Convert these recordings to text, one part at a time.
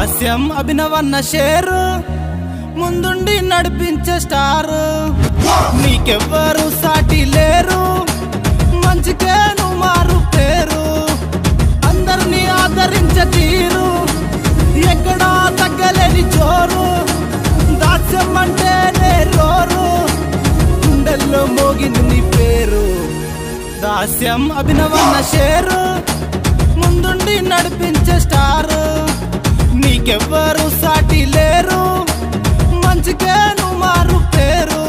దాస్యం అభినవన్న share ముందుండి నడిపించే star Neekevvaru సాటి లేరు మంచికేను మారు పేరు అందరినీ ఆదరించే తీరు ఎక్కడా తగ్గలేని చోరు దాస్యం అంటే నేరోరు గుండెల్లో మోగింది నీ పేరు దాస్యం అభినవన్న షేరు ముందుండి నడిపించే స్టారు నీకెవ్వరు సాటి లేరు మంచికేను మారు పేరు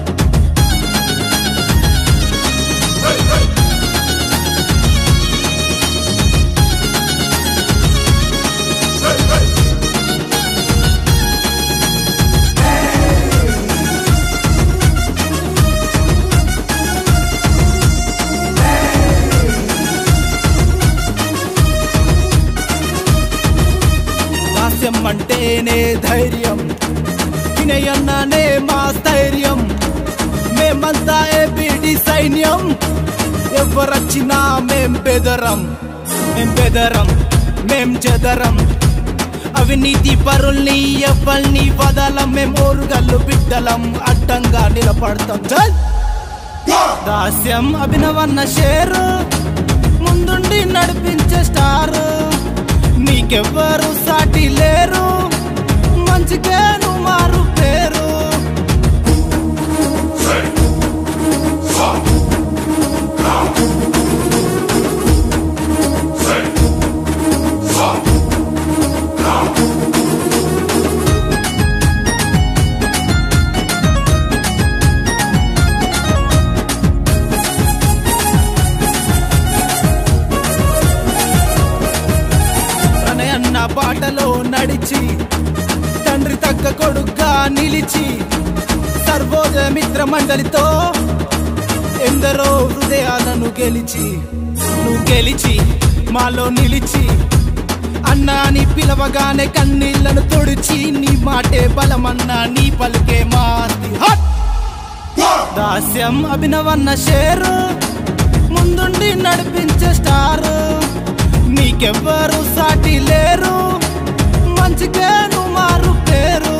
హాస్యం అంటేనే ధైర్యం వినయన్ననే మా స్థైర్యం మేమంతా ఏపీడి సైన్యం ఎవరొచ్చినా మేం బెదరం మేం బెదరం మేం చెదరం అవినీతి పరుల్ని ఎవ్వల్ని వదలం మేం ఓరుగల్లు బిడ్డలం అడ్డంగా నిలబడతాం చల్ దాస్యం అభినవన్న షేరు ముందుండి నడిపించే స్టారు నీకెవ్వరు సాటి లేరు మంచికేను మారు పేరు ప్రణయన్న బాటలో నడిచి తండ్రి తగ్గ కొడుగ్గా నిలిచి సర్వోదయ మిత్ర మండలితో ఎందరో హృదయాలను గెలిచి నువ్వు గెలిచి మాలో నిలిచి అన్నా అని పిలవగానే కన్నీళ్లను తొడిచి నీ మాటే బలమన్నా నీ పలికే మాది హట్ దాస్యం అభినవన్న షేరు ముందుండి నడిపించే స్టారు నీకెవ్వరు సాటి లేరు మంచికేను మారు పేరు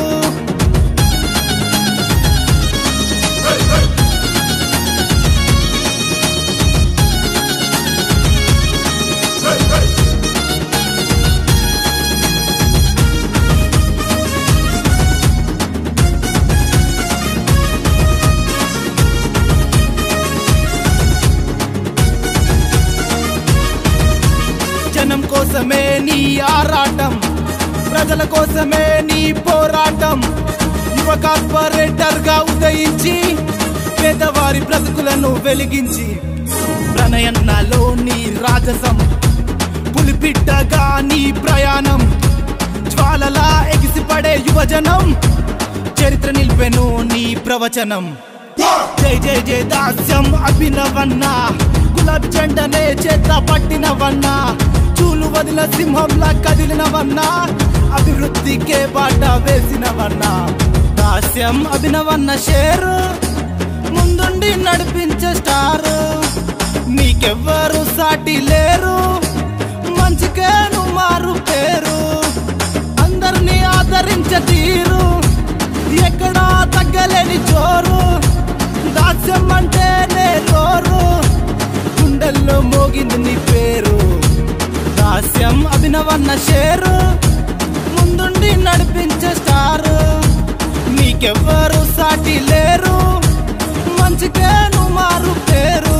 జనం కోసమే నీ ఆరాటం ప్రజల కోసమే నీ పోరాటం యువ కార్పొరేటర్ గా ఉదయించి పేదవారి బ్రతుకులను వెలిగించి ప్రణయన్నలో నీ రాజసం పులిపిట్టగా నీ ప్రయాణం జ్వాలలా ఎగిసిపడే యువజనం చరిత్ర నిలిపెను నీ ప్రవచనం జై జై జై దాస్యం అభినవన్న గులాబీ జెండనే చేత పట్టినవన్న చూలు వదిల సింహంలా కదిలినవన్న అభివృద్ధికే బాట వేసినవన్న దాస్యం అభినవన్న షేరు ముందుండి నడిపించే స్టారు నీకెవ్వరు సాటి లేరు మంచికేను మారు పేరు అందరినీ ఆదరించే తీరు ఎక్కడా తగ్గలేని చోరు దాస్యం అంటే నేరోరు గుండెల్లో మోగింది నీ పేరు దాస్యం అభినవన్న షేరు ముందుండి నడిపించే స్టారు నీకెవ్వరు సాటి లేరు మంచికేను మారు పేరు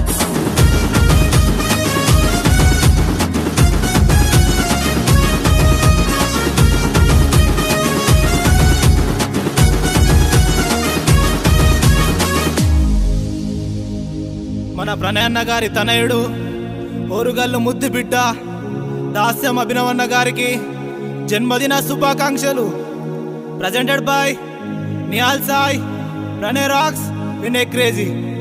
మన ప్రణయన్న గారి తనయుడు ఓరుగల్లు ముద్దు బిడ్డ దాస్యం అభినవన్న గారికి జన్మదిన శుభాకాంక్షలు presented by Nihal Sai Pranay rocks Vinay crazy